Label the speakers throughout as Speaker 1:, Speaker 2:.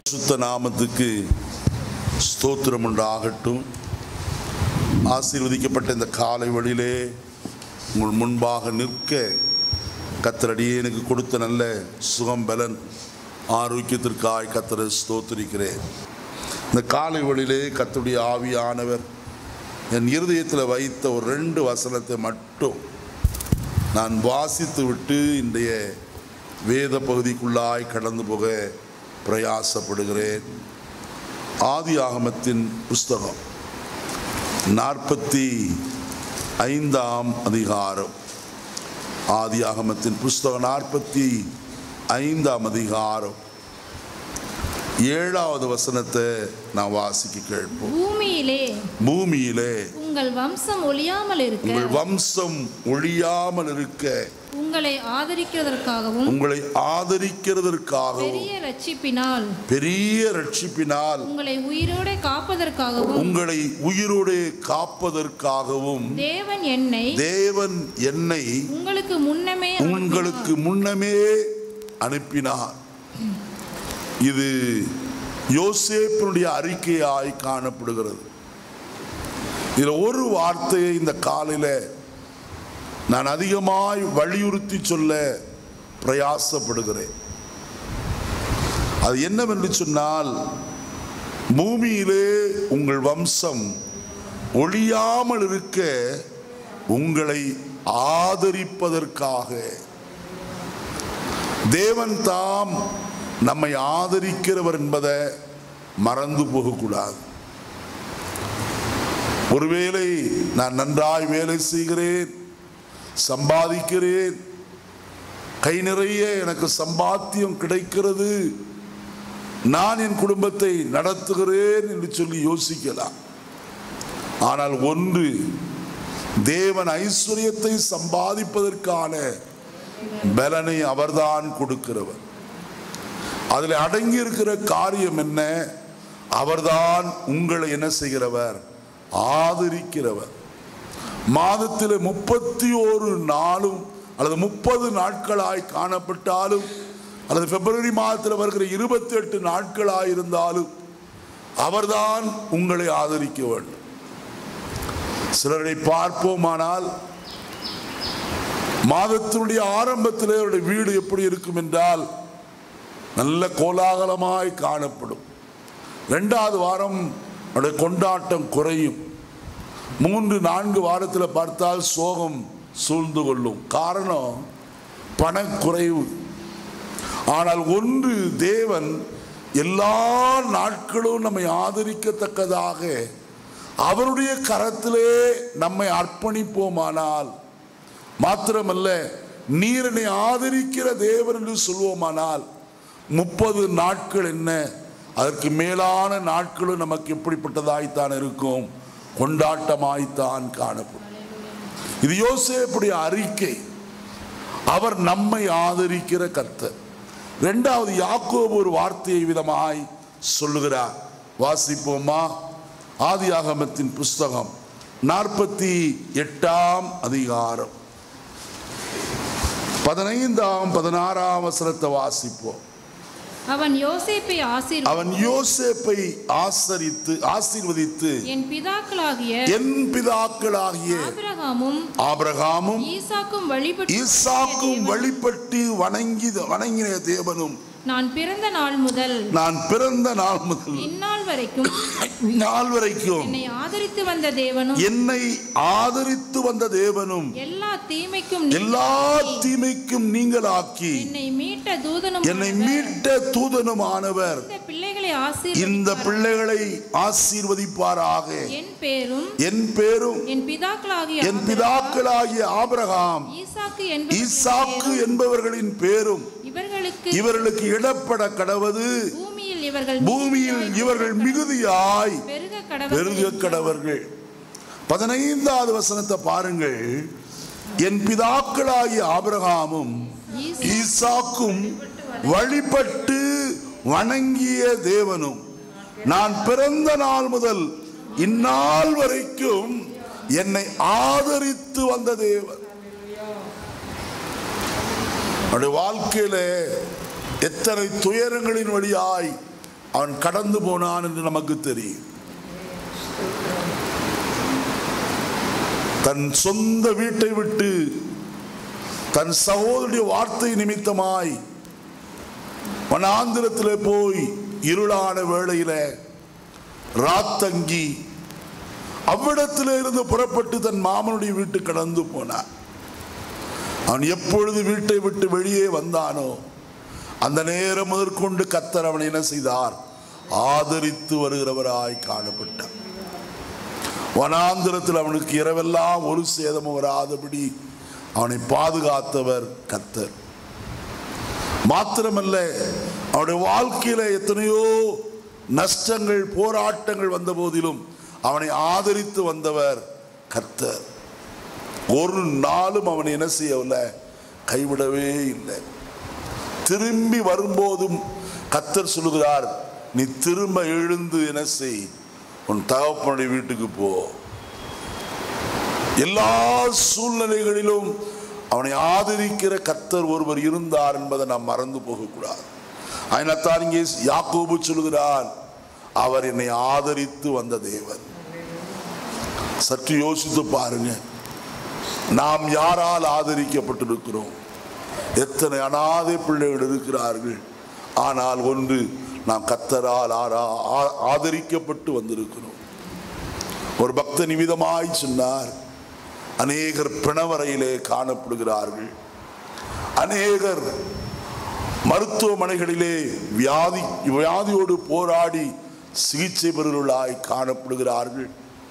Speaker 1: பரிசுத்த நாமத்துக்கு ஸ்தோத்திரம் உண்டாகட்டும் ஆசீர்வதிக்கப்பட்ட இந்த காலை வழியிலே உங்கள் முன்பாக நிற்க கத்தரடியே எனக்கு கொடுத்த நல்ல சுகம் பலன் ஆரோக்கியத்திற்காய் கத்தரை ஸ்தோத்திரிக்கிறேன் இந்த காலை வழியிலே கத்தருடைய ஆவியானவர் என் இருதயத்தில் வைத்த ஒரு ரெண்டு வசனத்தை மட்டும் நான் வாசித்து விட்டு இன்றைய வேத பகுதிக்குள்ளாய் கடந்து போக பிரயாசப்படுகிறேன் ஆதி ஆகமத்தின் புஸ்தகம் நாற்பத்தி ஐந்தாம் அதிகாரம் ஆதி ஆகமத்தின் புஸ்தகம் நாற்பத்தி ஐந்தாம் அதிகாரம் ஏழாவது வசனத்தை நான் வாசிக்க கேட்போம்
Speaker 2: பூமியிலே
Speaker 1: பூமியிலே
Speaker 2: உங்கள் வம்சம் ஒழியாமல் இருக்க
Speaker 1: உங்கள் வம்சம் ஒழியாமல் இருக்க
Speaker 2: உங்களை ஆதரிக்கிறதற்காகவும்
Speaker 1: உங்களை ஆதரிக்கிறதற்காகவும்
Speaker 2: பெரிய ரட்சிப்பினால்
Speaker 1: பெரிய ரட்சிப்பினால்
Speaker 2: உங்களை உயிரோടെ காப்பதற்காகவும்
Speaker 1: உங்களை உயிரோடு காப்பதற்காகவும்
Speaker 2: தேவன் என்னை
Speaker 1: தேவன் என்னை
Speaker 2: உங்களுக்கு முன்னமே
Speaker 1: உங்களுக்கு முன்னமே அனுப்பினார் இது யோசேப்பினுடைய அறிக்கையாய் காணப்படுகிறது இதில் ஒரு வார்த்தையை இந்த காலையில் நான் அதிகமாய் வலியுறுத்தி சொல்ல பிரயாசப்படுகிறேன் அது என்னவென்று சொன்னால் பூமியிலே உங்கள் வம்சம் ஒழியாமல் இருக்க உங்களை ஆதரிப்பதற்காக தேவன் தாம் நம்மை ஆதரிக்கிறவர் என்பதை மறந்து போகக்கூடாது ஒருவேளை நான் நன்றாய் வேலை செய்கிறேன் சம்பாதிக்கிறேன் கை நிறைய எனக்கு சம்பாத்தியம் கிடைக்கிறது நான் என் குடும்பத்தை நடத்துகிறேன் என்று சொல்லி யோசிக்கலாம் ஆனால் ஒன்று தேவன் ஐஸ்வர்யத்தை சம்பாதிப்பதற்கான பலனை அவர்தான் கொடுக்கிறவர் அதில் அடங்கி இருக்கிற காரியம் என்ன அவர்தான் உங்களை என்ன செய்கிறவர் ஆதரிக்கிறவர் மாதத்தில் முப்பத்தி ஒரு நாளும் அல்லது முப்பது நாட்களாய் காணப்பட்டாலும் அல்லது பிப்ரவரி மாதத்தில் வருகிற இருபத்தி எட்டு நாட்களாய் இருந்தாலும் அவர்தான் உங்களை ஆதரிக்க வேண்டும் சிலரை பார்ப்போமானால் மாதத்தினுடைய ஆரம்பத்தில் அவருடைய வீடு எப்படி இருக்கும் என்றால் நல்ல கோலாகலமாய் காணப்படும் ரெண்டாவது வாரம் அவருடைய கொண்டாட்டம் குறையும் மூன்று நான்கு வாரத்தில் பார்த்தால் சோகம் சூழ்ந்து கொள்ளும் காரணம் பணக்குறைவு ஆனால் ஒன்று தேவன் எல்லா நாட்களும் நம்மை ஆதரிக்கத்தக்கதாக அவருடைய கரத்திலே நம்மை அர்ப்பணிப்போமானால் மாத்திரமல்ல நீரனை ஆதரிக்கிற தேவன் என்று சொல்வோமானால் முப்பது நாட்கள் என்ன அதற்கு மேலான நாட்களும் நமக்கு எப்படிப்பட்டதாய்த்தான் இருக்கும் கொண்டாட்டமாய்த்தான் காணப்படும் இது யோசேப்புடைய அறிக்கை அவர் நம்மை ஆதரிக்கிற கர்த்தர் இரண்டாவது யாக்கோபு ஒரு வார்த்தையை விதமாய் சொல்லுகிறார் வாசிப்போமா ஆதியாகமத்தின் புஸ்தகம் நாற்பத்தி எட்டாம் அதிகாரம் பதினைந்தாம் பதினாறாம் வசனத்தை வாசிப்போம்
Speaker 2: அவன் யோசேப்பை ஆசீர்
Speaker 1: அவன் யோசேப்பை ஆசரித்து ஆசீர்வதித்து
Speaker 2: என் பிதாக்களாகிய
Speaker 1: என் பிதாக்களாகிய
Speaker 2: ஆபிரகாமும்
Speaker 1: ஆபிரகாமும்
Speaker 2: ஈசாக்கும் வழிபட்டு
Speaker 1: ஈசாக்கும் வழிபட்டு வணங்கி வணங்கின தேவனும்
Speaker 2: நான் பிறந்த நாள் முதல்
Speaker 1: நான் பிறந்த நாள் முதல்
Speaker 2: இந்நாள் வரைக்கும்
Speaker 1: நாள் வரைக்கும்
Speaker 2: என்னை ஆதரித்து வந்த தேவனும்
Speaker 1: என்னை ஆதரித்து வந்த தேவனும்
Speaker 2: எல்லா தீமைக்கும்
Speaker 1: எல்லா
Speaker 2: நீங்களாக்கி,
Speaker 1: தீமைக்கும் நீங்களாக்கி
Speaker 2: என்னை மீட்ட தூதனும்
Speaker 1: என்னை மீட்ட தூதனுமானவர்
Speaker 2: இந்த பிள்ளைகளை ஆசீர்
Speaker 1: இந்த பிள்ளைகளை ஆசீர்வதிப்பாராக
Speaker 2: என் பேரும்
Speaker 1: என் பேரும்
Speaker 2: என் பிதாக்களாகிய
Speaker 1: என் பிதாக்களாகிய ஆபிரகாம்
Speaker 2: ஈசாக்கு என்பவர்களின்
Speaker 1: ஈசாக்கு
Speaker 2: பேரும்
Speaker 1: என்பவர்களின் பேரும்
Speaker 2: இவர்களுக்கு
Speaker 1: இவர்களுக்கு இடப்பட கடவது
Speaker 2: பூமியில் இவர்கள்
Speaker 1: பூமியில் இவர்கள் மிகுதியாய்
Speaker 2: பெருக
Speaker 1: பெருக
Speaker 2: கடவுள்
Speaker 1: கடவர்கள் பதினைந்தாவது வசனத்தை பாருங்கள் என் பிதாக்களாகிய ஆபிரகாமும் ஈசாக்கும் வழிபட்டு வணங்கிய தேவனும் நான் பிறந்த நாள் முதல் இந்நாள் வரைக்கும் என்னை ஆதரித்து வந்த தேவன் அவருடைய வாழ்க்கையில எத்தனை துயரங்களின் வழியாய் அவன் கடந்து போனான் என்று நமக்கு தெரியும் தன் சொந்த வீட்டை விட்டு தன் சகோதரிய வார்த்தை நிமித்தமாய் வனாந்திரத்திலே போய் இருளான வேளையில ராத்தங்கி அவ்விடத்திலே இருந்து புறப்பட்டு தன் மாமனுடைய வீட்டு கடந்து போனான் அவன் எப்பொழுது வீட்டை விட்டு வெளியே வந்தானோ அந்த நேரம் முதற்கொண்டு கத்தர் அவனை என்ன செய்தார் ஆதரித்து வருகிறவராய் காணப்பட்டான் வனாந்திரத்தில் அவனுக்கு இரவெல்லாம் ஒரு சேதமும் வராதபடி அவனை பாதுகாத்தவர் கத்தர் மாத்திரமல்ல அவனுடைய வாழ்க்கையில எத்தனையோ நஷ்டங்கள் போராட்டங்கள் வந்த போதிலும் அவனை ஆதரித்து வந்தவர் கர்த்தர் ஒரு நாளும் அவனை என்ன செய்யவில்லை கைவிடவே இல்லை திரும்பி வரும்போதும் கத்தர் சொல்லுகிறார் நீ திரும்ப எழுந்து என்ன செய் உன் தகப்பனுடைய வீட்டுக்கு போ எல்லா சூழ்நிலைகளிலும் அவனை ஆதரிக்கிற கத்தர் ஒருவர் இருந்தார் என்பதை நாம் மறந்து போகக்கூடாது அதனால்தான் இங்கே யாக்கோபு சொல்லுகிறார் அவர் என்னை ஆதரித்து வந்த தேவன் சற்று யோசித்து பாருங்க நாம் யாரால் ஆதரிக்கப்பட்டிருக்கிறோம் எத்தனை அனாதை பிள்ளைகள் இருக்கிறார்கள் ஆனால் ஒன்று நாம் கத்தரால் ஆரா- ஆ- ஆதரிக்கப்பட்டு வந்திருக்கிறோம் ஒரு பக்த நிமிதமாய் சொன்னார் அநேகர் பிணவரையிலே காணப்படுகிறார்கள் அநேகர் மருத்துவமனைகளிலே வியாதி வியாதியோடு போராடி சிகிச்சை பெறுவர்களாய் காணப்படுகிறார்கள்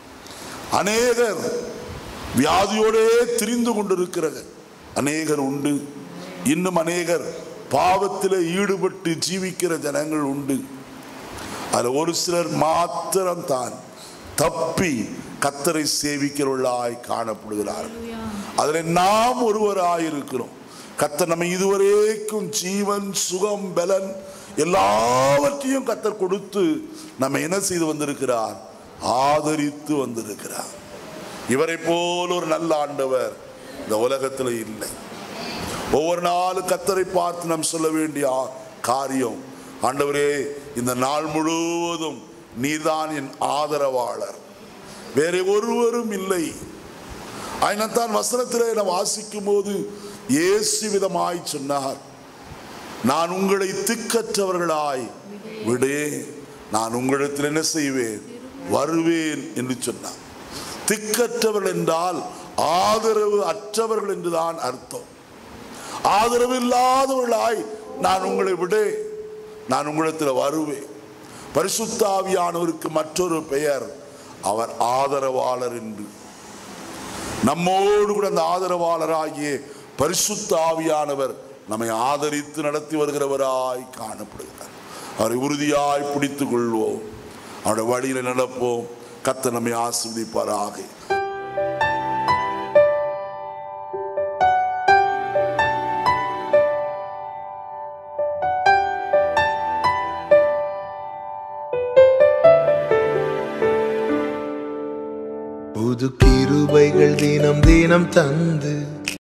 Speaker 1: அநேகர் வியாதியோடே திரிந்து கொண்டிருக்கிற அநேகர் உண்டு இன்னும் அநேகர் பாவத்திலே ஈடுபட்டு ஜீவிக்கிற ஜனங்கள் உண்டு அதில் ஒரு சிலர் மாத்திரம் தான் தப்பி கத்தரை சேவிக்கிறவர்களாய் காணப்படுகிறார்கள் அதில் நாம் ஒருவராய் இருக்கிறோம் கத்தர் நம்ம இதுவரைக்கும் ஜீவன் சுகம் பலன் எல்லாவற்றையும் கத்தர் கொடுத்து நம்ம என்ன செய்து வந்திருக்கிறார் ஆதரித்து வந்திருக்கிறார் இவரை போல் ஒரு நல்ல ஆண்டவர் இந்த உலகத்தில் இல்லை ஒவ்வொரு நாளும் கத்தரை பார்த்து நாம் சொல்ல வேண்டிய ஆ- காரியம் ஆண்டவரே இந்த நாள் முழுவதும் நீதான் என் ஆதரவாளர் வேற ஒருவரும் இல்லை அதனால்தான் வசனத்திலே நாம் வாசிக்கும் போது இயேசு விதமாய் சொன்னார் நான் உங்களை திக்கற்றவர்களாய் விடே நான் உங்களிடத்தில் என்ன செய்வேன் வருவேன் என்று சொன்னார் திக்கற்றவர்கள் என்றால் ஆதரவு அற்றவர்கள் என்றுதான் அர்த்தம் ஆதரவு இல்லாதவர்களாய் நான் உங்களை விடே நான் உங்களிடத்தில் வருவேன் பரிசுத்தாவியானவருக்கு மற்றொரு பெயர் அவர் ஆதரவாளர் என்று நம்மோடு கூட அந்த ஆதரவாளராகிய பரிசுத்த ஆவியானவர் நம்மை ஆதரித்து நடத்தி வருகிறவராய் காணப்படுகிறார் அவரை உறுதியாய் பிடித்துக் கொள்வோம் அவருடைய வழியில நடப்போம் கத்த நம்மை ஆசிர்வதிப்பாராக
Speaker 3: புது கிருபைகள் தினம் தினம் தந்து